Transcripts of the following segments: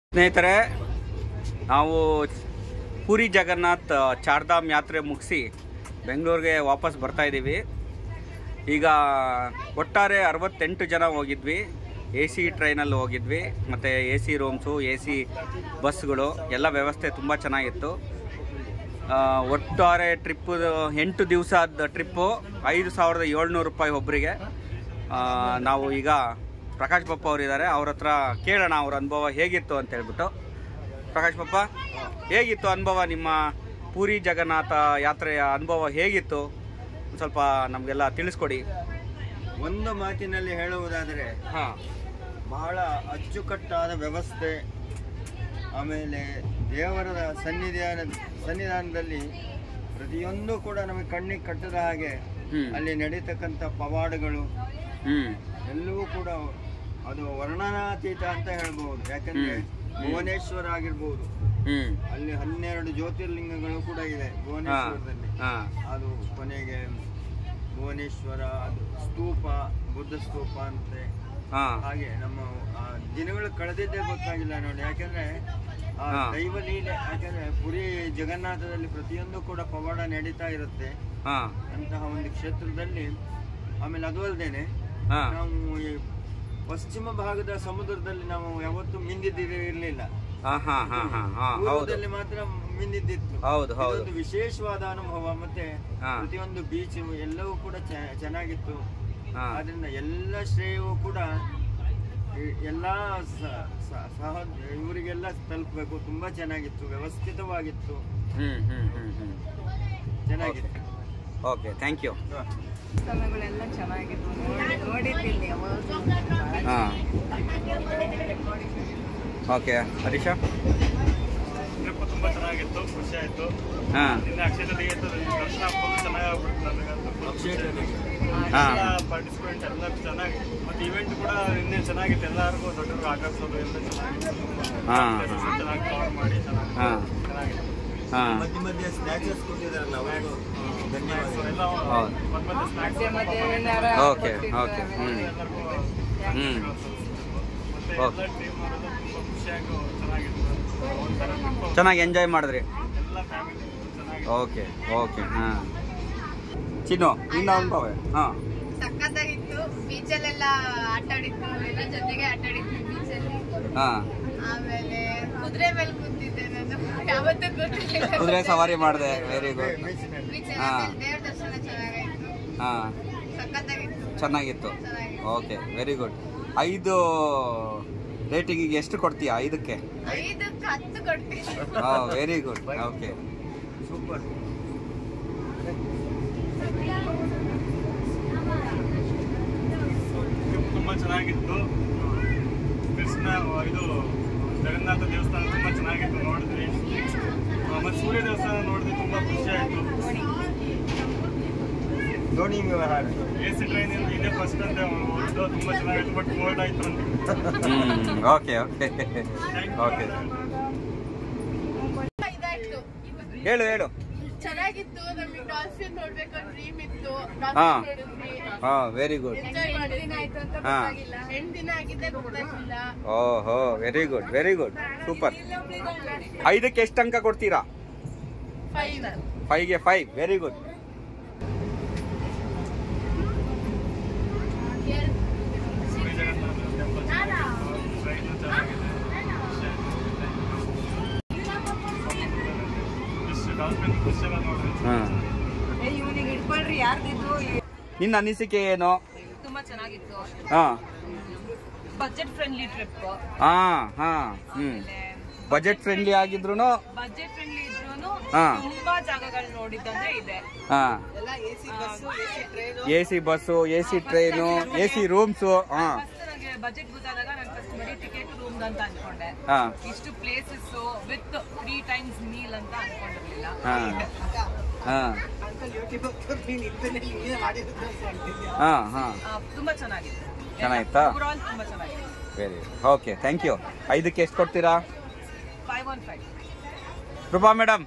ಸ್ನೇಹಿತರೆ ನಾವು ಪುರಿ ಜಗನ್ನಾಥ್ ಚಾರ್ಧಾಮ್ ಯಾತ್ರೆ ಮುಗಿಸಿ ಬೆಂಗಳೂರಿಗೆ ವಾಪಸ್ ಬರ್ತಾ ಇದ್ದೀವಿ ಈಗ ಒಟ್ಟಾರೆ ಅರವತ್ತೆಂಟು ಜನ ಹೋಗಿದ್ವಿ ಎ ಸಿ ಟ್ರೈನಲ್ಲಿ ಹೋಗಿದ್ವಿ ಮತ್ತು A C rooms A C ಬಸ್ಗಳು ಎಲ್ಲ ವ್ಯವಸ್ಥೆ ತುಂಬ ಚೆನ್ನಾಗಿತ್ತು ಆ, ಒಟ್ಟಾರೆ ಟ್ರಿಪ್ಪು ಎಂಟು ದಿವಸದ ಟ್ರಿಪ್ಪು ಐದು ಸಾವಿರದ ಏಳ್ನೂರು ರೂಪಾಯಿ ಒಬ್ಬರಿಗೆ ನಾವು ಈಗ ಪ್ರಕಾಶ್ ಪಪ್ಪ ಅವರಿದ್ದಾರೆ ಅವ್ರ ಹತ್ರ ಕೇಳೋಣ ಅವ್ರ ಅನುಭವ ಹೇಗಿತ್ತು ಅಂತ ಹೇಳ್ಬಿಟ್ಟು ಪ್ರಕಾಶ್ ಪಪ್ಪ ಹೇಗಿತ್ತು ಅನುಭವ ನಿಮ್ಮ ಪೂರಿ ಜಗನ್ನಾಥ ಯಾತ್ರೆಯ ಅನುಭವ ಹೇಗಿತ್ತು ಒಂದ್ ಸ್ವಲ್ಪ ನಮಗೆಲ್ಲ ತಿಳಿಸ್ಕೊಡಿ ಒಂದು ಮಾತಿನಲ್ಲಿ ಹೇಳುವುದಾದರೆ ಹಾಂ ಬಹಳ ಅಚ್ಚುಕಟ್ಟಾದ ವ್ಯವಸ್ಥೆ ಆಮೇಲೆ ದೇವರ ಸನ್ನಿಧಾನ ಸನ್ನಿಧಾನದಲ್ಲಿ ಪ್ರತಿಯೊಂದು ಕೂಡ ನಮಗೆ ಕಣ್ಣಿಗೆ ಕಟ್ಟದ ಹಾಗೆ ಹ್ಞೂ ಅಲ್ಲಿ ನಡೀತಕ್ಕಂಥ ಪವಾಡಗಳು ಹ್ಞೂ ಎಲ್ಲವೂ ಕೂಡ ಅದು ವರ್ಣನಾತೀತ ಅಂತ ಹೇಳ್ಬಹುದು ಯಾಕಂದ್ರೆ ಹ್ಮ್. ಭುವನೇಶ್ವರ ಆಗಿರ್ಬೋದು ಹ್ಞೂ ಅಲ್ಲಿ ಹನ್ನೆರಡು ಜ್ಯೋತಿರ್ಲಿಂಗಗಳು ಕೂಡ ಇದೆ ಭುವನೇಶ್ವರದಲ್ಲಿ ಹಾಂ ಅದು ಕೊನೆಗೆ ಭುವನೇಶ್ವರ ಅದು ಸ್ತೂಪ ಬುದ್ಧ ಸ್ತೂಪ ಅಂತೆ ಹಾಂ ಹಾಗೆ ನಮ್ಮ ಆ ದಿನಗಳು ಕಳೆದಿದ್ದೇ ಗೊತ್ತಾಗಿಲ್ಲ ನೋಡಿ ಯಾಕಂದ್ರೆ ಆ ಹಾ. ದೈವ ಲೀಲೆ ಯಾಕಂದ್ರೆ ಪುರಿ ಜಗನ್ನಾಥದಲ್ಲಿ ಪ್ರತಿಯೊಂದು ಕೂಡ ಪವಾಡ ನಡೀತಾ ಇರುತ್ತೆ ಹಾಂ ಅಂತಹ ಒಂದು ಕ್ಷೇತ್ರದಲ್ಲಿ ಆಮೇಲೆ ಅದು ಅಲ್ಲದೇನೆ ಹಾಂ ನಾವು ಈ ಪಶ್ಚಿಮ ಭಾಗದ ಸಮುದ್ರದಲ್ಲಿ ನಾವು ಯಾವತ್ತೂ ಮಿಂದಿದ್ದಿರಲಿಲ್ಲ ಹಾಂ ಹಾಂ ಹಾಂ ಹಾಂ ಹಾಂ ಹೌದು ಪೂರ್ವದಲ್ಲಿ ಮಾತ್ರ ಮಿಂದಿದ್ದಿತ್ತು ಹೌದು ಹೌದು ಇದೊಂದು ವಿಶೇಷವಾದ ಅನುಭವ ಮತ್ತೆ ಹಾ. ಪ್ರತಿಯೊಂದು ಬೀಚ್ ಎಲ್ಲವೂ ಕೂಡ ಚೆ- ಚೆನ್ನಾಗಿತ್ತು ಹಾಂ ಆದ್ರಿಂದ ಎಲ್ಲ ಶ್ರೇಯವೂ ಕೂಡ ಈ- ಎಲ್ಲಾ ಸ- ಸ- ಸಹ ಇವರಿಗೆಲ್ಲ ತಲುಪಬೇಕು ತುಂಬಾ ಚೆನ್ನಾಗಿತ್ತು ವ್ಯವಸ್ಥಿತವಾಗಿತ್ತು ಹ್ಞೂ ಹ್ಞೂ ಹ್ಞೂ ಹ್ಞೂ ಚೆನ್ನಾಗಿತ್ತು ಓಕೆ ಥ್ಯಾಂಕ್ ಯು ಹಾ. ಸ್ಥಳಗಳೆಲ್ಲ ಚೆನ್ನಾಗಿತ್ತು ನೋಡಿ ನೋಡಿದ್ದೀನಿ ಯಾವಾಗಲೂ ಹಾಂ ಓಕೆ ಹರೀಶಾ ಟ್ರಿಪ್ ತುಂಬಾ ಚೆನ್ನಾಗಿತ್ತು ಖುಷಿ ಆಯ್ತು ಹಾಂ ನಿನ್ನೆ ಅಕ್ಷಯ ಜೊತೆಗೆ ಇತ್ತು, ಈ ದರ್ಶನ ಫುಲ್ ಚೆನ್ನಾಗಿ ನನಗಂತೂ full ಖುಷಿ ಆಯ್ತು. ಹಾಂ ಎಲ್ಲ ಪಾರ್ಟಿಸಿಪೇಟ್ ಎಲ್ಲ ಚೆನ್ನಾಗಿ ಮತ್ತೆ ಇವೆಂಟ್ ಕೂಡ ನಿನ್ನೆ ಚೆನ್ನಾಗಿತ್ತು ಎಲ್ಲರಿಗೂ ದೊಡ್ಡವ್ರಿಗೆ ಆಕರ್ಷೋದು ಎಲ್ಲ ಚೆನ್ನಾಗಿತ್ತು ಹಾ. Places ಚೆನ್ನಾಗಿ ಕವರ್ ಮಾಡಿ ಚೆನ್ನಾಗಿ ಹಾಂ ಚೆನ್ನಾಗಿತ್ತು ಹಾಂ ಮಧ್ಯ ಮಧ್ಯೆ ಸ್ನ್ಯಾಚಸ್ ಕೊಟ್ಟಿದ್ದಾರಲ್ಲ ಅವರಿಗೂ ಸೊ ಧನ್ಯವಾದ ಎಲ್ಲ ಹೌದು. ಮತ್ತೆ ಮತ್ತೆ ಸ್ನಾಕ್ಸ್ ಮಧ್ಯೆ ಮಧ್ಯೆ ಏನಾರ ಓಕೆ ಓಕೆ ಹ್ಞೂ ಎಲ್ಲರಿಗೂ ಹ್ಞೂ ಮತ್ತೆ ಓಕೆ. ಎಲ್ಲ ಟೀಮ್ ಅವರೆಲ್ಲ ತುಂಬಾ ಖುಷಿಯಾಗಿ ಚೆನ್ನಾಗಿತ್ತು ಒಂಥರ trip ಚೆನ್ನಾಗಿ ಎಂಜಾಯ್ ಮಾಡಿದ್ರಿ ಎಲ್ಲ ಫ್ಯಾಮಿಲಿ ಚೆನ್ನಾಗಿತ್ತು ಓಕೆ ಓಕೆ ಹಾಂ ಚಿನ್ನು ನಿನ್ನ ಅನುಭವ ಹಾಂ ಸಖತ್ತಾಗಿತ್ತು ಬೀಚಲ್ಲೆಲ್ಲ ಆಟ ಆಡಿದ್ದು ಎಲ್ಲ ಜೊತೆಗೆ ಆಟ ಆಡಿದ್ವಿ ಬೀಚಲ್ಲಿ ಹಾಂ ಆಮೇಲೆ ಕುದುರೆ ಮೇಲೆ ಕೂತಿದ್ದೆ ನಾನು ಯಾವತ್ತೂ ಕೂತಿರ್ಲಿಲ್ಲ ಕುದುರೆ ಸವಾರಿ ಮಾಡಿದೆ ವೆರಿ ಗುಡ್ ಬೀಚಲ್ಲಿ ಹಾ. ಆಮೇಲೆ ದೇವ್ರ ದರ್ಶನ ಚೆನ್ನಾಗಾಯ್ತು ಹಾಂ ಸಖತ್ತಾಗಿತ್ತು ಚೆನ್ನಾಗಿತ್ತು ಚೆನ್ನಾಗಿತ್ತು ಓಕೆ ವೆರಿ ಗುಡ್ ಐದು ರೇಟಿಂಗಿಗೆ ಎಷ್ಟು ಕೊಡ್ತೀಯಾ ಐದಕ್ಕೆ ಐದಕ್ಕೆ ಹತ್ತು ಕೊಡ್ತೀನಿ ಹಾಂ very good okay super trip ತುಂಬಾ ಚೆನ್ನಾಗಿತ್ತು ಕೃಷ್ಣ ಇದು ಜಗನ್ನಾಥ ದೇವಸ್ಥಾನ ತುಂಬಾ ಚೆನ್ನಾಗಿತ್ತು ನೋಡಿದ್ವಿ ಆ, ಮತ್ತೆ ಸೂರ್ಯ ದೇವಸ್ಥಾನ ನೋಡಿದ್ವಿ ತುಂಬಾ ಖುಷಿ ಆಯ್ತು ದೋಣಿ ವ್ಯವಹಾರ ಎ ಸಿ ಟ್ರೈನ್ ಇದೇ ಫಸ್ಟ್ ಅಂತ ಹೊರಟು ತುಂಬಾ ಚೆನ್ನಾಗಿತ್ತು ಬಟ್ ಕೋಲ್ಡ್ ಆಯ್ತು ಅಂತ ಹ್ಞೂ ಓಕೆ ಓಕೆ ಓಕೆ ಇದಾಯ್ತು ಹೇಳು ಹೇಳು ಚೆನ್ನಾಗಿತ್ತು ನಮಗೆ ಡಾಲ್ಫಿನ್ ನೋಡ್ಬೇಕು ಡ್ರೀಮ್ ಇತ್ತು ಹಾ. ಡಾಲ್ಫಿನ್ ನೋಡಿದ್ವಿ ಹಾಂ ವೆರಿ ಗುಡ್ ಎಂಜಾಯ್ ಮಾಡಿದ್ವಿ ಆಯ್ತು ಅಂತ ಹಾ. ಗೊತ್ತಾಗಿಲ್ಲ ಎಂಟು ದಿನ ಆಗಿದ್ದೆ ಗೊತ್ತಾಗಿಲ್ಲ ಓಹೋ very good very good super ಐದಕ್ಕೆ ಎಷ್ಟು ಅಂಕ ಕೊಡ್ತೀರಾ ಫೈವ್ ಫೈವ್ಗೆ five very good Surya Jagannatha temple ಚೆನ್ನಾಗಿತ್ತು ಟ್ರೈನ್ ಚೆನ್ನಾಗಿದೆ ಫಿಶ್ ಡಾಲ್ಫಿನ್ ಫಿಶ್ ಎಲ್ಲ ನೋಡಿದ್ವಿ ಹಾಂ ಇವನಿಗೆ ಹಿಡ್ಕೊಳ್ರಿ ಯಾರ್ದಿದ್ರು ನಿನ್ನ ಅನಿಸಿಕೆ ಏನು ತುಂಬಾ ಚೆನ್ನಾಗಿತ್ತು ಹಾಂ ಬಜೆಟ್ ಫ್ರೆಂಡ್ಲಿ ಟ್ರಿಪ್ ಹಾಂ ಹಾಂ ಹ್ಞೂ ಬಜೆಟ್ ಫ್ರೆಂಡ್ಲಿ ಆಗಿದ್ರು ಬಜೆಟ್ ಫ್ರೆಂಡ್ಲಿ ಇದ್ರು ಹಾ. ತುಂಬಾ ಜಾಗಗಳು ನೋಡಿದ್ದಂದ್ರೆ ಇದೆ ಹಾಂ A C bus A C train A C rooms ಹಾಂ ಫಸ್ಟ್ ನನಗೆ ಬಜೆಟ್ ಗೊತ್ತಾದಾಗ ನಾನು ಫಸ್ಟ್ ಬರೀ ಟಿಕೆಟ್ ರೂಮ್ ಅಂತ ಅನ್ಕೊಂಡೆ ಹಾಂ ಇಷ್ಟು places with three times meal ಅಂತ ಅನ್ಕೊಂಡಿರ್ಲಿಲ್ಲ ಹಾಂ ಹಾಂ ಹಾಂ ಹಾಂ ಆ, ತುಂಬಾ ಚೆನ್ನಾಗಿತ್ತು ಚೆನ್ನಾಗಿತ್ತಾ? ಓವರಾಲ್ ತುಂಬಾ ಚೆನ್ನಾಗಿತ್ತು ವೆರಿ ಓಕೆ ಥ್ಯಾಂಕ್ ಯು ಐದಕ್ಕೆ ಎಷ್ಟು ಕೊಡ್ತೀರಾ five one five Rupa madam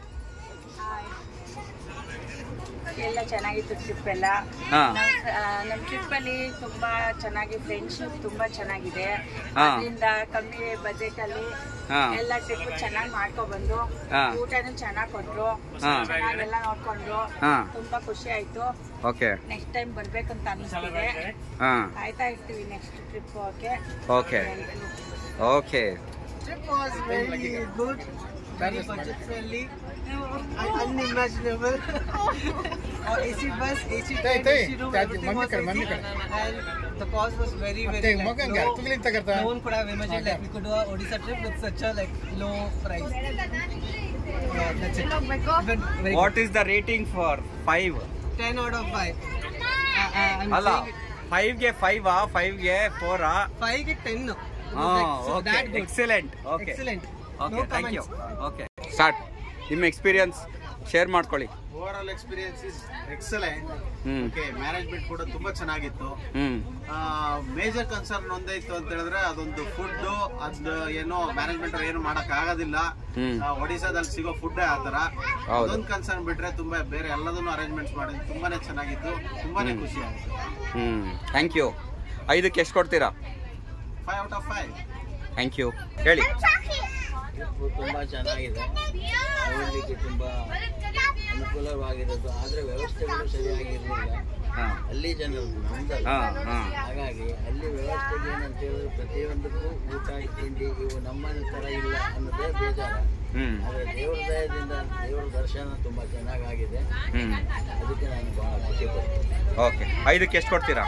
ಎಲ್ಲ ಚೆನ್ನಾಗಿತ್ತು ಟ್ರಿಪ್ ಎಲ್ಲ ಹಾ. ನಮ್- ಆ, ನಮ್ ಟ್ರಿಪ್ ಅಲ್ಲಿ ತುಂಬಾ ಚೆನ್ನಾಗಿ ಫ್ರೆಂಡ್ಶಿಪ್ ತುಂಬಾ ಚೆನ್ನಾಗಿದೆ ಹಾ. ಅದರಿಂದ ಕಮ್ಮಿ ಬಜೆಟ್ ಅಲ್ಲಿ ಹಾ. ಎಲ್ಲ ಟ್ರಿಪ್ ಚೆನ್ನಾಗಿ ಮಾಡ್ಕೊ ಬಂದು ಹಾ. ಊಟನೂ ಚೆನ್ನಾಗಿ ಕೊಟ್ರು ಹಾ. ಚೆನ್ನಾಗೆಲ್ಲ ನೋಡ್ಕೊಂಡ್ರು ಹಾ. ತುಂಬಾ ಖುಷಿ ಆಯ್ತು ಓಕೆ ನೆಕ್ಸ್ಟ್ ಟೈಮ್ ಬರ್ಬೇಕಂತ ಅನಿಸ್ತಿದೆ ಹಾಂ ಕಾಯ್ತಾ ಇರ್ತೀವಿ ನೆಕ್ಸ್ಟ್ ಟ್ರಿಪ್ ಹೋಗಕ್ಕೆ okay okay trip was very good, very budget friendly, and unimaginable. Our AC bus, AC train, AC room, everything was AC, and the cost was very very less. No, no one could have imagined like we could do a Odisha trip with such a like low price. Yeah, that's it. But very what is the rating for five good. 10 out of 5. Uh, uh, I'm ಅಲ್ಲ saying ಫೈವ್ಗೆ ಫೈವಾ ಫೈವ್ಗೆ ಫೋರಾ 5 get 10 no. It was ಹಾಂ like, so okay that good. Excellent okay Excellent. Okay No thank you comments. Okay start ನಿಮ್ಮ experience share ಮಾಡ್ಕೊಳ್ಳಿ overall experience is excellent ಹ್ಞೂ okay management ಕೂಡ ತುಂಬಾ ಚೆನ್ನಾಗಿತ್ತು ಹ್ಞೂ ಮೇಜರ್ ಕನ್ಸರ್ನ್ ಒಂದಾಯ್ತು ಅಂತ ಹೇಳಿದ್ರೆ ಅದೊಂದು ಫುಡ್ ಅದ್ ಏನೋ ಮ್ಯಾನೇಜ್ಮೆಂಟ್ ಏನು ಮಾಡಕ್ ಆಗೋದಿಲ್ಲ ಹ್ಮ್. ಆ, ಒಡಿಶಾದಲ್ಲಿ ಸಿಗೋ ಫುಡ್ ಆತರ ಹೌದು. ಅದೊಂದು ಕನ್ಸರ್ನ್ ಬಿಟ್ರೆ ತುಂಬಾ ಬೇರೆ ಎಲ್ಲದನ್ನು ಅರೇಂಜ್ಮೆಂಟ್ಸ್ ಮಾಡಿದ್ರು ತುಂಬಾನೇ ಚೆನ್ನಾಗಿತ್ತು ತುಂಬಾನೇ ಖುಷಿ ಆಯ್ತು ಹ್ಞೂ ಥ್ಯಾಂಕ್ ಯು ಐದಕ್ಕೆ ಎಷ್ಟು ಕೊಡ್ತೀರಾ five out of five thank you ಹೇಳಿ ತುಂಬ ಚೆನ್ನಾಗಿದೆ ನೋಡಲಿಕ್ಕೆ ತುಂಬ ಅನುಕೂಲವಾಗಿರೋದು ಆದರೆ ವ್ಯವಸ್ಥೆಗಳು ಸರಿಯಾಗಿರಲಿಲ್ಲ ಹಾಂ ಅಲ್ಲಿ ಜನರು ನಮ್ದಲ್ಲ ಹಾಂ ಹಾಂ ಹಾಗಾಗಿ ಅಲ್ಲಿ ವ್ಯವಸ್ಥೆಗೆ ಏನಂತ ಹೇಳಿದ್ರೆ ಪ್ರತಿಯೊಂದಕ್ಕೂ ಊಟ ತಿಂಡಿ ಇವು ನಮ್ಮನೆ ಥರ ಇಲ್ಲ ಅನ್ನೋದೇ ಬೇಜಾರ ಹ್ಞೂ ಆದರೆ ದೇವರ ದಯದಿಂದ ದೇವರ ದರ್ಶನ ತುಂಬ ಚೆನ್ನಾಗಾಗಿದೆ ಹ್ಞೂ ಅದಕ್ಕೆ ನಾನು ಭಾಳ ಖುಷಿ ಪಡ್ತೀನಿ ಓಕೆ ಐದಕ್ಕೆ ಎಷ್ಟು ಕೊಡ್ತೀರಾ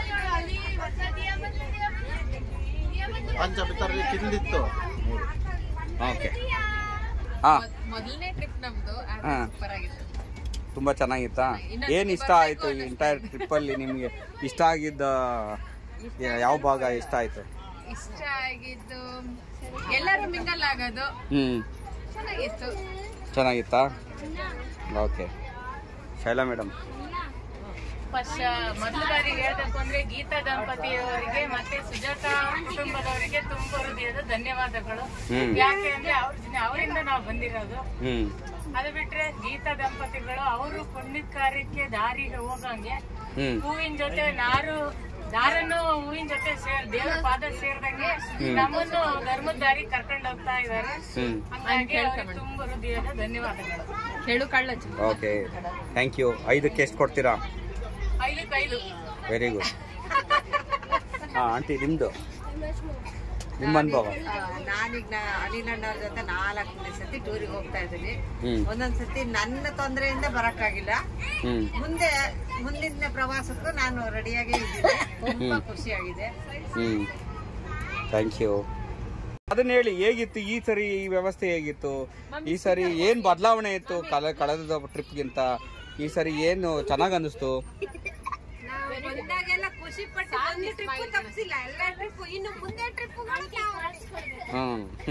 ಪಂಚಮಿತರಲ್ಲಿ ತಿಂದಿತ್ತು ಓಕೆ ಹಾಂ ಮೊದಲನೇ ಟ್ರಿಪ್ ನಮ್ದು ಹಾ. ಸೂಪರ್ ಆಗಿತ್ತು ತುಂಬ ಚೆನ್ನಾಗಿತ್ತಾ ಏನು ಇಷ್ಟ ಆಯಿತು ಈ ಎಂಟೈರ್ ಟ್ರಿಪ್ಪಲ್ಲಿ ನಿಮಗೆ ಇಷ್ಟ ಆಗಿದ್ದ ಯಾ- ಯಾವ ಭಾಗ ಇಷ್ಟ ಆಯಿತು ಇಷ್ಟ ಆಗಿದ್ದು ಎಲ್ಲರೂ ಮಿಂಗಲ್ ಆಗೋದು ಹ್ಞೂ ಚೆನ್ನಾಗಿತ್ತು ಚೆನ್ನಾಗಿತ್ತಾ ಓಕೆ ಶೈಲಾ ಮೇಡಮ್ ಫಸ್ಟ್ ಮೊದಲು ಬಾರಿಗೆ ಹೇಳ್ಬೇಕು ಅಂದ್ರೆ ಗೀತಾ ದಂಪತಿಯವರಿಗೆ ಮತ್ತೆ ಸುಜಾತ ಕುಟುಂಬದವರಿಗೆ ತುಂಬ ಹೃದಯದ ಧನ್ಯವಾದಗಳು ಹ್ಮ್. ಯಾಕೆ ಅಂದ್ರೆ ಅವ್ರ ಅವರಿಂದ ನಾವು ಬಂದಿರೋದು ಹ್ಞೂ ಅದು ಬಿಟ್ರೆ ಗೀತಾ ದಂಪತಿಗಳು ಅವರು ಪುಣ್ಯದ ಕಾರ್ಯಕ್ಕೆ ದಾರಿಗೆ ಹೋಗಂಗೆ ಹ್ಞೂ ಹೂವಿನ ಜೊತೆ ನಾರು ದಾರನ್ನು ಹೂವಿನ ಜೊತೆ ಸೇರ್ ದೇವರ ಪಾದ ಸೇರ್ದಂಗೆ ನಮ್ಮನ್ನು ಧರ್ಮದ ದಾರಿ ಕರ್ಕೊಂಡು ಹೋಗ್ತಾ ಇದ್ದಾರೆ ಹ್ಞೂ ಹಂಗಾಗಿ ಅವ್ರಿಗೆ ತುಂಬ ಹೃದಯದ ಧನ್ಯವಾದಗಳು ಹೇಳು ಕಳ್ಳ ಓಕೆ ಥ್ಯಾಂಕ್ ಯು ಐದಕ್ಕೆ ಎಷ್ಟು ಕೊಡ್ತೀರಾ ಐದಕ್ಕೆ ಐದು ವೆರಿ ಗುಡ್ ಹಾಂ ಆಂಟಿ ನಿಮ್ಮದು ನಿಮ್ಮ ಅನುಭವ ನಾನೀಗ ಅನಿಲಣ್ಣವ್ರ ಜೊತೆ ನಾಲ್ಕನೇ ಸತಿ ಟೂರಿಗೆ ಹೋಗ್ತಾ ಇದ್ದೀನಿ ಹ್ಞೂ ಒಂದೊಂದ್ ಸತಿ ನನ್ನ ತೊಂದರೆಯಿಂದ ಬರಕ್ಕಾಗಿಲ್ಲ ಹ್ಞೂ ಮುಂದೆ ಮುಂದಿನ ಪ್ರವಾಸಕ್ಕೂ ನಾನು ರೆಡಿಯಾಗೇ ಇದ್ದೀನಿ ತುಂಬಾ ಖುಷಿಯಾಗಿದೆ ಹ್ಞೂ ಥ್ಯಾಂಕ್ ಯು ಅದನ್ನ ಹೇಳಿ ಹೇಗಿತ್ತು ಈ ಸರಿ ಈ ವ್ಯವಸ್ಥೆ ಹೇಗಿತ್ತು ಈ ಸರಿ ಏನು ಬದಲಾವಣೆ ಇತ್ತು ಕಳೆ ಕಳೆದ ಟ್ರಿಪ್ಗಿಂತ ಈ ಸರಿ ಏನು ಚೆನ್ನಾಗಿ ಅನ್ನಿಸ್ತು ಬಂದಾಗೆಲ್ಲ ಖುಷಿ ಪಟ್ಟು ಒಂದು ಟ್ರಿಪ್ ತಪ್ಪಿಸಿಲ್ಲ ಎಲ್ಲ ಟ್ರಿಪ್ ಇನ್ನು ಮುಂದೆ ಟ್ರಿಪ್ ಹ್ಞೂ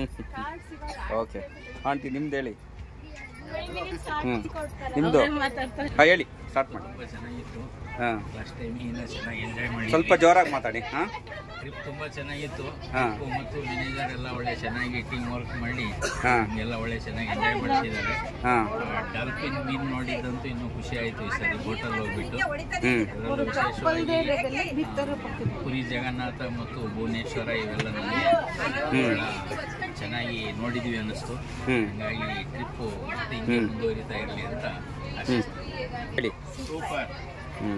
ಓಕೆ ಆಂಟಿ ನಿಮ್ದು ಹೇಳಿ ಹ್ಞೂ ನಿಮ್ಮದು ಹಾಂ ಹೇಳಿ ಸ್ಟಾರ್ಟ್ ಮಾಡಿ ತುಂಬ ಚೆನ್ನಾಗಿತ್ತು ಹಾಂ ಲಾಸ್ಟ್ ಟೈಮ್ ಇನ್ನೂ ಚೆನ್ನಾಗಿ ಎಂಜಾಯ್ ಮಾಡಿ ಸ್ವಲ್ಪ ಜೋರಾಗಿ ಮಾತಾಡಿ ಹಾಂ ಟ್ರಿಪ್ ತುಂಬ ಚೆನ್ನಾಗಿತ್ತು ಹಾ. ಟ್ರಿಪ್ಪು ಮತ್ತು ಮ್ಯಾನೇಜರ್ ಎಲ್ಲ ಒಳ್ಳೆ ಚೆನ್ನಾಗಿ ಟೀಮ್ ವರ್ಕ್ ಮಾಡಿ ಹಾಂ ಎಲ್ಲ ಒಳ್ಳೆ ಚೆನ್ನಾಗಿ ಎಂಜಾಯ್ ಮಾಡಿಸಿದ್ದಾರೆ ಹಾಂ ಡಾಲ್ಫಿನ್ ಮೀನ್ ನೋಡಿದ್ದಂತೂ ಇನ್ನೂ ಖುಷಿ ಆಯಿತು ಈ ಸರಿ ಬೋಟಲ್ಲಿ ಹೋಗ್ಬಿಟ್ಟು ಹ್ಞೂ ಅದರಲ್ಲೂ ವಿಶೇಷವಾಗಿ ಪುರಿ ಜಗನ್ನಾಥ ಮತ್ತು ಭುವನೇಶ್ವರ ಇವೆಲ್ಲ ನಮಗೆ ಬಹಳ ಚೆನ್ನಾಗಿ ನೋಡಿದ್ವಿ ಅನ್ನಿಸ್ತು ಹ್ಞೂ ಹಾಗಾಗಿ ಟ್ರಿಪ್ಪು ಮತ್ತೆ ಹಿಂಗೆ ಹ್ಮ್. ಮುಂದುವರಿತಾ ಇರಲಿ ಅಂತ ಹ್ಞೂ ಆಶಿಸ್ತೀನಿ ಹೇಳಿ ಸೂಪರ್ ಹ್ಞೂ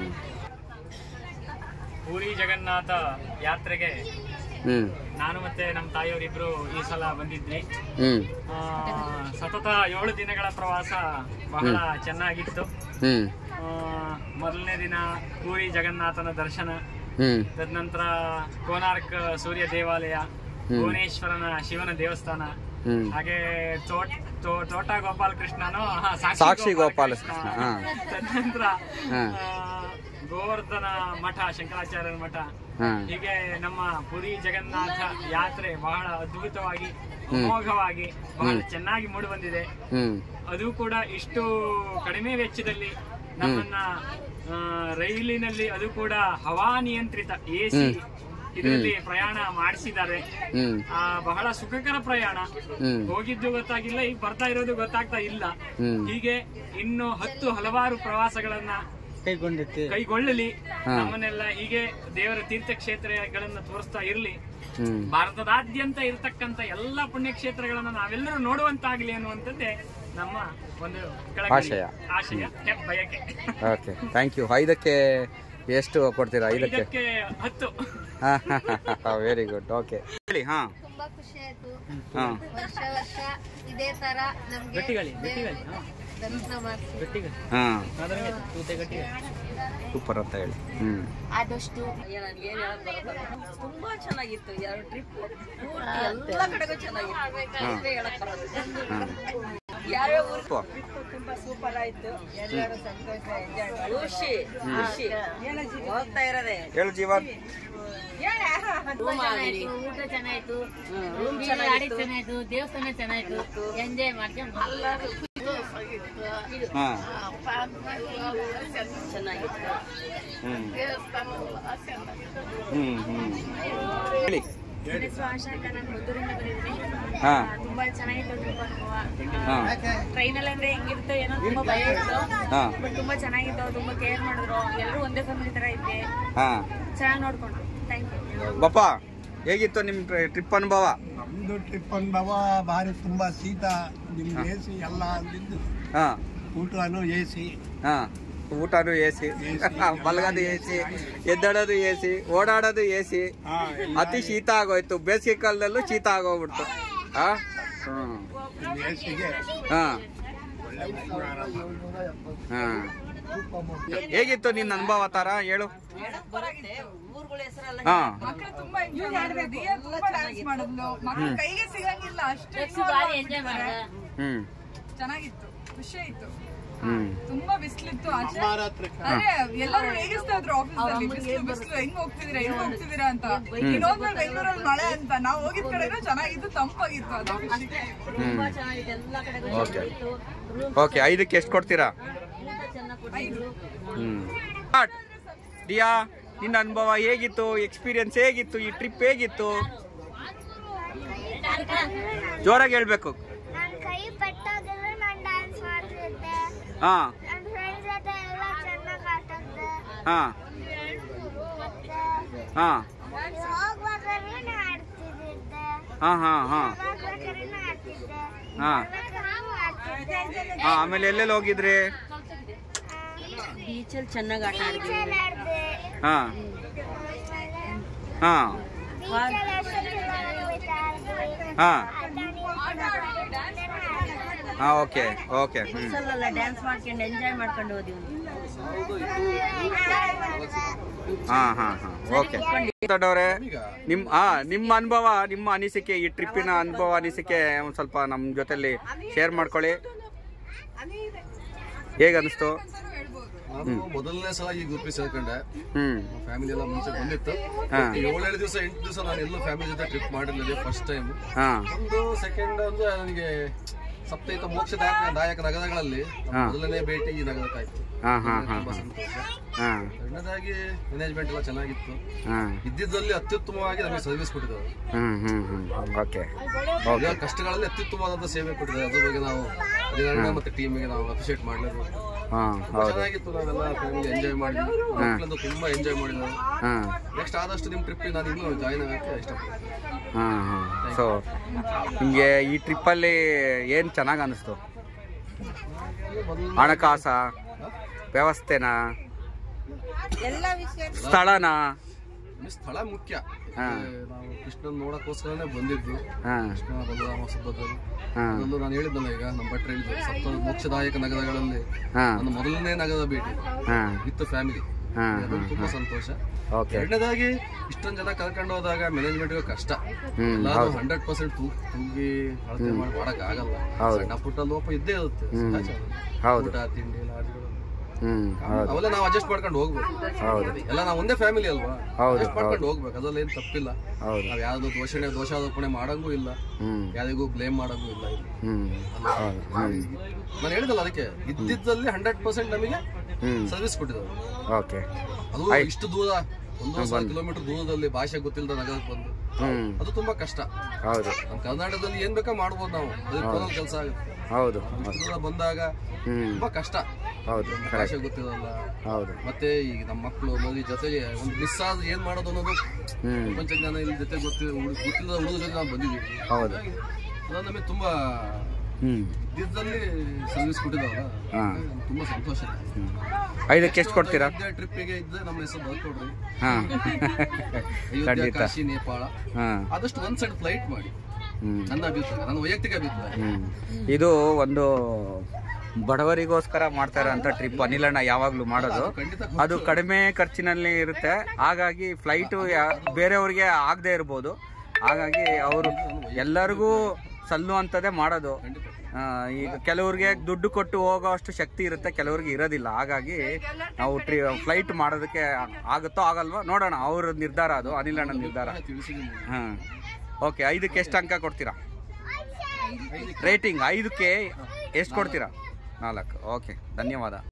ಪೂರಿ ಜಗನ್ನಾಥ ಯಾತ್ರೆಗೆ ಹ್ಞೂ ನಾನು ಮತ್ತೆ ನಮ್ಮ ತಾಯಿಯವರಿಬ್ರು ಈ ಸಲ ಬಂದಿದ್ವಿ ಹ್ಞೂ ಆ, ಸತತ ಏಳು ದಿನಗಳ ಪ್ರವಾಸ ಬಹಳ ಚೆನ್ನಾಗಿತ್ತು ಹ್ಞೂ ಆ, ಮೊದಲನೇ ದಿನ ಪೂರಿ ಜಗನ್ನಾಥನ ದರ್ಶನ ಹ್ಞೂ ತದನಂತರ ಕೋನಾರ್ಕ್ ಸೂರ್ಯ ದೇವಾಲಯ ಭುವನೇಶ್ವರನ ಶಿವನ ದೇವಸ್ಥಾನ ಹ್ಞೂ ಹಾಗೆ ತೋಟ ತೋ- ತೋಟ ಗೋಪಾಲ ಕೃಷ್ಣನು ಹಾ, ಸಾಕ್ಷಿ ಗೋಪಾಲ ಕೃಷ್ಣ, ಹಾ. ತದನಂತರ ಹಾ. ಆ, ಗೋವರ್ಧನ ಮಠ ಶಂಕರಾಚಾರ್ಯರ ಮಠ ಹಾಂ ಹೀಗೆ ನಮ್ಮ ಪುರಿ ಜಗನ್ನಾಥ ಯಾತ್ರೆ ಬಹಳ ಅದ್ಭುತವಾಗಿ ಅಮೋಘವಾಗಿ ಬಹಳ ಚೆನ್ನಾಗಿ ಮೂಡಿ ಬಂದಿದೆ ಹ್ಞೂ ಅದು ಕೂಡ ಇಷ್ಟು ಕಡಿಮೆ ವೆಚ್ಚದಲ್ಲಿ ನಮ್ಮನ್ನ ಆ, ರೈಲಿನಲ್ಲಿ ಅದು ಕೂಡ ಹವಾನಿಯಂತ್ರಿತ ಎ ಸಿ ಇದರಲ್ಲಿ ಪ್ರಯಾಣ ಮಾಡಿಸಿದ್ದಾರೆ ಹ್ಞೂ ಆ, ಬಹಳ ಸುಖಕರ ಪ್ರಯಾಣ ಹ್ಞೂ ಹೋಗಿದ್ದು ಗೊತ್ತಾಗಿಲ್ಲ ಈಗ ಬರ್ತಾ ಇರೋದು ಗೊತ್ತಾಗ್ತಾ ಇಲ್ಲ ಹ್ಞೂ ಹೀಗೆ ಇನ್ನು ಹತ್ತು ಹಲವಾರು ಪ್ರವಾಸಗಳನ್ನ ಕೈಗೊಂಡಿತ್ತು ಕೈಗೊಳ್ಳಲಿ ಹಾ. ನಮ್ಮನ್ನೆಲ್ಲ ಹೀಗೆ ದೇವರ ತೀರ್ಥಕ್ಷೇತ್ರಗಳನ್ನ ತೋರಿಸ್ತಾ ಇರ್ಲಿ ಹ್ಮ್ ಭಾರತದಾದ್ಯಂತ ಇರತಕ್ಕಂತ ಎಲ್ಲಾ ಪುಣ್ಯಕ್ಷೇತ್ರಗಳನ್ನ ನಾವೆಲ್ಲರೂ ನೋಡುವಂತಾಗ್ಲಿ ಅನ್ನುವಂಥದ್ದೇ ನಮ್ಮ ಒಂದು ಕೆಳಗಡೆ ಆಶಯ. ಆಶಯ ಹೆಪ್ ಬಯಕೆ ಓಕೆ ಥ್ಯಾಂಕ್ ಯು ಐದಕ್ಕೆ ಎಷ್ಟು ಕೊಡ್ತೀರಾ ಐದಕ್ಕೆ ಇದಕ್ಕೆ ಹತ್ತು ವೆರಿ ಗುಡ್ ಓಕೆ ಹೇಳಿ ಹಾ ತುಂಬಾ ಖುಷಿ ಆಯ್ತು ಹಾ ವರ್ಷ ವರ್ಷ ಇದೇ ತರ ನಮ್ಗೆ ಗಟ್ಟಿಗಾಳಿ, ದೇವ್ರು ಗಟ್ಟಿಗಾಳಿ, ಹಾ. ದರ್ಶನ ಮಾಡಿಸಿ ಹಾ ಅದರಂಗೆ ತೂತೆ ಗಟ್ಟಿ ಸೂಪರ್ ಅಂತ ಹೇಳಿ ಹ್ಮ್ ಆದಷ್ಟು ತುಂಬಾ ಚೆನ್ನಾಗಿತ್ತು ಎರಡು ಟ್ರಿಪ್ ಎಲ್ಲ ಕಡೆಗೂ ಚೆನ್ನಾಗಿತ್ತು ಹಾ. ಅಷ್ಟೇ ಹೇಳಕ್ ಬರೋದು. ಹಾ ಯಾವ್ಯಾವ ಊರು ಅಪ್ಪ. ತುಂಬಾ ಸೂಪರ್ ಆಯ್ತು ಎಲ್ಲರೂ ಸಂತೋಷ ಎಂಜಾಯ್ ಖುಷಿ ಖುಷಿ ಹೋಗ್ತಾ ಇರೋದೇ ಹೇಳು ಜೀವನ್ ರೂಮ್ ಆಗ್ಲಿ ಊಟ ಚೆನ್ನಾಯ್ತು ರೂಮ್ ಬೀದಿ ಗಾಡಿ ಚೆನ್ನಾಗಿತ್ತು ಚೆನ್ನಾಯ್ತು ದೇವಸ್ಥಾನ ಚೆನ್ನಾಯ್ತು ಎಂಜಾಯ್ ಮಾಡ್ಕೊಂಡು ಹಾ ಚೆನ್ನಾಗಿತ್ತು ಹ್ಮ್ ಹ್ಮ್ ಹ್ಮ್ ಹೇಳಿ ನನ್ನ ಹೆಸರು ಆಶಾ ಅಂತ ನಾನು ಮದ್ದೂರಿಂದ ಬಂದಿದ್ದೀನಿ ಹಾ ತುಂಬಾ ಚೆನ್ನಾಗಿತ್ತು ಟ್ರಿಪ್ ಅನುಭವ ಹಾ ಟ್ರೈನಲ್ಲಿ ಅಂದ್ರೆ ಹೆಂಗಿರುತ್ತೆ ಏನೋ ತುಂಬಾ ಭಯ ಇತ್ತು ಹಾ ಬಟ್ ತುಂಬಾ ಚೆನ್ನಾಗಿತ್ತು ತುಂಬಾ ಕೇರ್ ಮಾಡಿದ್ರು ಎಲ್ಲರೂ ಒಂದೇ ಫ್ಯಾಮಿಲಿ ತರ ಇದ್ದೆ ಹಾ ಚೆನ್ನಾಗಿ ನೋಡ್ಕೊಂಡು ಥ್ಯಾಂಕ್ ಯು ಬಪ್ಪ ಹೇಗಿತ್ತು ನಿಮ್ ಟ್ರಿಪ್ ಅನುಭವ ನಮ್ದು ಟ್ರಿಪ್ ಅನುಭವ ಭಾರಿ ತುಂಬಾ ಶೀತ ನಿಮ್ಗೆ ಎ ಸಿ ಎಲ್ಲ ಅಂದಿದ್ದು ಹಾ ಊಟನು ಎ ಸಿ ಹಾ ಊಟನು ಎ ಸಿ ಮಲಗೋದು ಎ ಸಿ ಎದ್ದಾಡೋದು ಎ ಸಿ ಓಡಾಡೋದು ಎ ಸಿ ಅತಿ ಶೀತ ಆಗೋಯ್ತು ಬೇಸಿಗೆ ಕಾಲದಲ್ಲೂ ಶೀತ ಆಗೋಗ್ಬಿಡ್ತು ಹಾ ಹ್ಮ್ ಎ ಸಿಗೆ ಹಾ ಹಾ ಹೇಗಿತ್ತು ನಿನ್ನ ಅನುಭವ ತರ ಹೇಳು ಬರುತ್ತೆ ಊರುಗಳ ಹೆಸರೆಲ್ಲ ಹಾ ತುಂಬಾ ಎಂಜಾಯ್ ಮಾಡಿದ್ವಿ ತುಂಬಾ ಡ್ಯಾನ್ಸ್ ಮಾಡಿದ್ಲು ಮಕ್ಳು ಕೈಗೆ ಸಿಗಂಗಿಲ್ಲ ಅಷ್ಟೇ ಭಾರಿ ಎಂಜಾಯ್ ಮಾಡಿದ ಹ್ಮ್ ಚೆನ್ನಾಗಿತ್ತು ಖುಷಿ ಆಯ್ತು ಹ್ಮ್ ತುಂಬಾ ಬಿಸಿಲಿತ್ತು ಆಚೆ ಅದೇ ಎಲ್ಲರೂ ರೇಗಿಸ್ತಾ ಇದ್ರು ಆಫೀಸ್ ಅಲ್ಲಿ ಬಿಸಿಲು ಬಿಸಿಲು ಹೆಂಗ್ ಹೋಗ್ತಿದೀರಾ ಹೆಂಗ್ ಹೋಗ್ತಿದೀರಾ ಅಂತ ಇನ್ನೊಂದ್ಮೇಲೆ ಬೆಂಗಳೂರಲ್ಲಿ ಮಳೆ ಅಂತ ನಾವ್ ಹೋಗಿದ್ ಕಡೆನೂ ಚೆನ್ನಾಗಿತ್ತು ತಂಪಾಗಿತ್ತು ಅದು ಖುಷಿ ಹ್ಮ್ ಚೆನ್ನಾಗಿದೆ ಎಲ್ಲ ಕಡೆಗೂ ಓಕೆ ಓಕೆ ಐದಕ್ಕೆ ಎಷ್ಟು ಕೊಡ್ತೀರಾ ಹ್ಮ್ ಸ್ಟಾರ್ಟ್. ದಿಯಾ ನಿನ್ನ ಅನುಭವ ಹೇಗಿತ್ತು ಎಕ್ಸ್ಪೀರಿಯನ್ಸ್ ಹೇಗಿತ್ತು ಈ ಟ್ರಿಪ್ ಹೇಗಿತ್ತು ಜೋರಾಗಿ ಹೇಳ್ಬೇಕು ನನ್ನ ಕೈ ಪೆಟ್ಟಾಗೆಲ್ಲ ನಾನು ಡ್ಯಾನ್ಸ್ ಮಾಡ್ತಿದ್ದೆ ಹಾ ನನ್ನ ಫ್ರೆಂಡ್ಸ್ ಜೊತೆ ಎಲ್ಲ ಚೆನ್ನಾಗಿ ಆಟಾಡ್ದೆ ಹಾ ಮತ್ತೆ ಹಾ ಹೋಗ್ಬೇಕಾದ್ರೆ ನಾ ಆಡ್ತಿದ್ದೆ ಹಾ ಹಾ ಹಾ ಹೋಗ್ಬೇಕಾದ್ರೆ ನಾ ಆಡ್ತಿದ್ದೆ ಹಾ ಬರ್ಬೇಕಾದ್ರೂ ಆಡ್ತಿದ್ದೆ ಹಾ ಆಮೇಲೆ ಎಲ್ಲೆಲ್ಲಿ ಹೋಗಿದ್ರಿ ಬೀಚಲ್ಲಿ ಚೆನ್ನಾಗಿ ಆಟ ಆಡಿದ್ವಿ ಬೀಚಲ್ಲಿ ಆಡ್ದೆ ಹಾ ಹಾ ಬೀಚಲ್ಲಿ ಎಷ್ಟು ಚೆನ್ನಾಗಿ ಹೋಗ್ತಾ ಇದ್ವಿ. ಹಾ ಆಟ ಆಡಿ- ಹಾ ಓಕೆ ಓಕೆ ಹ್ಮ್ ಬೀಚಲ್ಲೆಲ್ಲ ಡ್ಯಾನ್ಸ್ ಮಾಡ್ಕೊಂಡು ಎಂಜಾಯ್ ಮಾಡ್ಕೊಂಡು ಹೋದ್ವಿ ಹಾ ಹಾ ಹಾ ಓಕೆ ದೊಡ್ಡವ್ರೆ ನಿಮ್ ಹಾ ನಿಮ್ಮ ಅನುಭವ ನಿಮ್ಮ ಅನಿಸಿಕೆ ಈ ಟ್ರಿಪ್ಪಿನ ಅನುಭವ ಅನಿಸಿಕೆ ಒಂದ್ ಸ್ವಲ್ಪ ನಮ್ಮ ಜೊತೆಲಿ ಶೇರ್ ಮಾಡ್ಕೊಳ್ಳಿ ಹೇಗ ಅನಿಸ್ತು ನಾನು ಮೊದಲನೇ ಸಲ ಈ ಗ್ರೂಪ್ ಸೇರ್ಕೊಂಡೆ ಹ್ಮ್ ಫ್ಯಾಮಿಲಿ ಎಲ್ಲ ಮುಂಚೆ ಬಂದಿತ್ತು ಹಾ. ಏಳೇಳು ದಿವಸ ಎಂಟು ದಿವಸ ನಾನು ಎಲ್ಲೂ ಫ್ಯಾಮಿಲಿ ಜೊತೆ ಟ್ರಿಪ್ ಮಾಡಿರಲಿಲ್ಲ ಫಸ್ಟ್ ಟೈಮ್ ಹಾ ಒಂದು ಸೆಕೆಂಡ್ ಅಂದ್ರೆ ನನಗೆ ಸಪ್ತೈತ ಮೋಕ್ಷದಾಯಕ ದಾಯಕ ನಗರಗಳಲ್ಲಿ ನನ್ನ ಹಾ. ಮೊದಲನೇ ಭೇಟಿ ಈ ನಗರಕ್ಕಾಯ್ತು ಹಾ ಹಾ ಹಾ ತುಂಬಾ ಹಾ ಸಂತೋಷ ಹಾ ಎರಡನೇದಾಗಿ ಮ್ಯಾನೇಜ್ಮೆಂಟ್ ಎಲ್ಲ ಚೆನ್ನಾಗಿತ್ತು ಹಾ ಇದ್ದಿದ್ದಲ್ಲಿ ಅತ್ಯುತ್ತಮವಾಗಿ ನಮಗೆ ಸರ್ವಿಸ್ ಕೊಟ್ಟಿದ್ದಾರೆ ಹ್ಮ್ ಹ್ಮ್ ಹ್ಮ್ ಓಕೆ ಈಗ ಕಷ್ಟಗಳಲ್ಲಿ ಅತ್ಯುತ್ತಮವಾದಂತ ಸೇವೆ ಕೊಟ್ಟಿದ್ದಾರೆ ಅದ್ರ ಬಗ್ಗೆ ನಾವು ಅಧಿಕಾರಿಗಳ ಮತ್ತೆ ಟೀಮಿಗೆ ನಾವು ಅಪ್ರಿಶಿಯೇಟ್ ಮಾಡಲೇಬೇಕು ಹಾ ಹೌದು ಚೆನ್ನಾಗಿತ್ತು ನಾವೆಲ್ಲ ಫ್ಯಾಮಿಲಿ ಎಂಜಾಯ್ ಮಾಡಿದ್ವಿ ಮಕ್ಕಳಂತೂ ತುಂಬಾ ಎಂಜಾಯ್ ಮಾಡಿದ್ದಾರೆ ಹಾ ನೆಕ್ಸ್ಟ್ ಆದಷ್ಟು ನಿಮ್ಮ ಟ್ರಿಪ್ ನಾನು ಇನ್ನೂ ಜಾಯ್ನ್ ಆಗಕ್ಕೆ ಇಷ್ಟಪಡ್ತೀನಿ ಹಾ ಹಾ ಸೊ ನಿಮಗೆ ಈ ಟ್ರಿಪ್ಪಲ್ಲಿ ಏನು ಚೆನ್ನಾಗಿ ಅನಿಸ್ತು ಹಣಕಾಸ ವ್ಯವಸ್ಥೆನಾ ಎಲ್ಲ ವಿಷಯ ಸ್ಥಳನಾ ಇಲ್ಲಿ ಸ್ಥಳ ಮುಖ್ಯ ಹಾ. ಇಲ್ಲಿ ನಾವು ಕೃಷ್ಣನ್ ನೋಡಕ್ಕೋಸ್ಕರನೇ ಬಂದಿದ್ದು ಹಾ ಕೃಷ್ಣ ಬಲರಾಮ ಸುಭದ್ರರು ಹಾ ಅದೊಂದು ನಾನು ಹೇಳಿದ್ನಲ್ಲ ಈಗ ನಮ್ಮ ಭಟ್ರು ಹೇಳಿದ್ರು ಸಪ್ತ ಮೋಕ್ಷದಾಯಕ ನಗರಗಳಲ್ಲಿ ಹಾ ನನ್ನ ಮೊದಲನೇ ನಗರದ ಭೇಟಿ ಹಾ ವಿತ್ ಫ್ಯಾಮಿಲಿ ಹಾ ಅದು ತುಂಬಾ ಸಂತೋಷ ಓಕೆ ಎರಡನೇದಾಗಿ ಇಷ್ಟೊಂದು ಜನ ಕರ್ಕೊಂಡು ಹೋದಾಗ ಮ್ಯಾನೇಜ್ಮೆಂಟ್ ಕಷ್ಟ ಹ್ಮ್, ಎಲ್ಲಾರು ಹೌದು. ಹಂಡ್ರೆಡ್ ಪರ್ಸೆಂಟ್ ತೂಗಿ ಅಳತೆ ಮಾಡಿ ಮಾಡಕ್ ಆಗಲ್ಲ ಹೌದು. ಸಣ್ಣ ಪುಟ್ಟ ಲೋಪ ಇದ್ದೇ ಇರುತ್ತೆ ಹ್ಮ್. ಸಹಜ. ಹೌದು ಊಟ ತಿಂಡಿ ಲಾಡ್ಜ್ಗಳು ಹ್ಮ್ ಹೌದು ಅವೆಲ್ಲ ನಾವು ಅಡ್ಜಸ್ಟ್ ಮಾಡ್ಕೊಂಡು ಹೋಗ್ಬೇಕು ಹೌದು ಎಲ್ಲ ನಾವು ಒಂದೇ ಫ್ಯಾಮಿಲಿ ಅಲ್ವಾ ಹೌದು, ಅಡ್ಜಸ್ಟ್ ಮಾಡ್ಕೊಂಡು ಹೌದು. ಹೋಗ್ಬೇಕು ಅದ್ರಲ್ಲಿ ಏನ್ ತಪ್ಪಿಲ್ಲ ಹೌದು ನಾವ್ ಯಾವ್ದು ದೋಷಣೆ ದೋಷಾರೋಪಣೆ ಮಾಡಂಗೂ ಇಲ್ಲ ಹ್ಮ್ ಯಾರಿಗೂ ಬ್ಲೇಮ್ ಮಾಡಂಗೂ ಇಲ್ಲ ಇಲ್ಲಿ. ಹ್ಮ್ ಹೌದು ಹ್ಮ್ ನಾನು ಹೇಳಿದಲ್ಲ ಅದಕ್ಕೆ ಇದ್ದಿದ್ದಲ್ಲಿ ಹಂಡ್ರೆಡ್ ಪರ್ಸೆಂಟ್ ನಮಗೆ ಹ್ಮ್ ಸರ್ವಿಸ್ ಕೊಟ್ಟಿದ್ದಾರೆ ಓಕೆ ಅದು ಆಯ್ತು. ಇಷ್ಟು ದೂರ ಒಂದು ಸಾವಿರ ಕಿಲೋಮೀಟರ್ ದೂರದಲ್ಲಿ ಭಾಷೆ ಗೊತ್ತಿಲ್ಲದ ನಗರಕ್ಕೆ ಬಂದು ಹ್ಮ್ ಅದು ತುಂಬಾ ಕಷ್ಟ ಹೌದು ನಮ್ಮ ಕರ್ನಾಟಕದಲ್ಲಿ ಏನ್ ಬೇಕಾ ಮಾಡ್ಬೋದು ನಾವು ಅದಕ್ಕೆ ಕೆಲಸ ಆಗುತ್ತೆ ಹೌದು ಇಷ್ಟು ದೂರ ಬಂದಾಗ ಹ್ಮ್. ತುಂಬಾ ಕಷ್ಟ ಹೌದು ಭಾಷೆ ಕರೆಕ್ಟ್ ಗೊತ್ತಿರಲ್ಲ ಹೌದು ಮತ್ತೆ ಈಗ ನಮ್ಮ ಮಕ್ಕಳು ಮದುವೆ ಜೊತೆಗೆ ಒಂದು ಮಿಸ್ ಆದ್ರೆ ಏನ್ ಮಾಡೋದು ಅನ್ನೋದು ಹ್ಮ್. ಪ್ರಪಂಚ ಜ್ಞಾನ ಇಲ್ಲಿ ಜೊತೆ ಗೊತ್ತಿ ಗೊತ್ತಿಲ್ಲದ ಹುಡುಗ ಜೊತೆ ನಾವು ಬಂದಿದ್ದೀವಿ ಹೌದು. ಹಾಗಾಗಿ ಅದು ನಮಗೆ ತುಂಬಾ ಹ್ಮ್ ದಿನದಲ್ಲಿ ಸರ್ವಿಸ್ ಕೊಟ್ಟಿದ್ದಾವಲ್ಲ ಹಾ. ಹಾಗಾಗಿ ತುಂಬಾ ಸಂತೋಷ ಐದಕ್ಕೆ ಎಷ್ಟು ಕೊಡ್ತೀರಾ ಟ್ರಿಪ್ಪಿಗೆ ಇದ್ದ ನಮ್ಮ ಹೆಸರು ಬರ್ಕೊಡ್ರಿ ಹಾ ಅಯೋಧ್ಯ ಖಂಡಿತ ಕಾಶಿ ನೇಪಾಳ ಹಾ ಆದಷ್ಟು ಒಂದ್ ಸೈಡ್ ಫ್ಲೈಟ್ ಮಾಡಿ ಹ್ಮ್ ನನ್ನ ಅಭಿಪ್ರಾಯ ನನ್ನ ವೈಯಕ್ತಿಕ ಅಭಿಪ್ರಾಯ ಹ್ಮ್. ಇದು ಒಂದು ಬಡವರಿಗೋಸ್ಕರ ಮಾಡ್ತಾ ಇರೋಂಥ ಟ್ರಿಪ್ ಅನಿಲಣ್ಣ ಯಾವಾಗಲೂ ಮಾಡೋದು ಅದು ಕಡಿಮೆ ಖರ್ಚಿನಲ್ಲಿ ಇರುತ್ತೆ ಹಾಗಾಗಿ ಫ್ಲೈಟು ಬೇರೆಯವ್ರಿಗೆ ಆಗದೆ ಇರ್ಬೋದು ಹಾಗಾಗಿ ಅವರು ಎಲ್ಲರಿಗೂ ಸಲ್ಲುವಂಥದ್ದೇ ಮಾಡೋದು ಆ, ಈಗ ಕೆಲವ್ರಿಗೆ ದುಡ್ಡು ಕೊಟ್ಟು ಹೋಗೋ ಅಷ್ಟು ಶಕ್ತಿ ಇರುತ್ತೆ ಕೆಲವ್ರಿಗೆ ಇರೋದಿಲ್ಲ ಹಾಗಾಗಿ ನಾವು ಟ್ರಿ ಫ್ಲೈಟ್ ಮಾಡೋದಕ್ಕೆ ಆಗುತ್ತೋ ಆಗಲ್ವೋ ನೋಡೋಣ ಅವ್ರ ನಿರ್ಧಾರ ಅದು ಅನಿಲಣ್ಣ ನಿರ್ಧಾರ ಹಾಂ ಓಕೆ ಐದಕ್ಕೆ ಎಷ್ಟು ಅಂಕ ಕೊಡ್ತೀರಾ ರೇಟಿಂಗ್ ಐದಕ್ಕೆ ಎಷ್ಟು ಕೊಡ್ತೀರಾ ನಾಲ್ಕು ಓಕೆ ಧನ್ಯವಾದ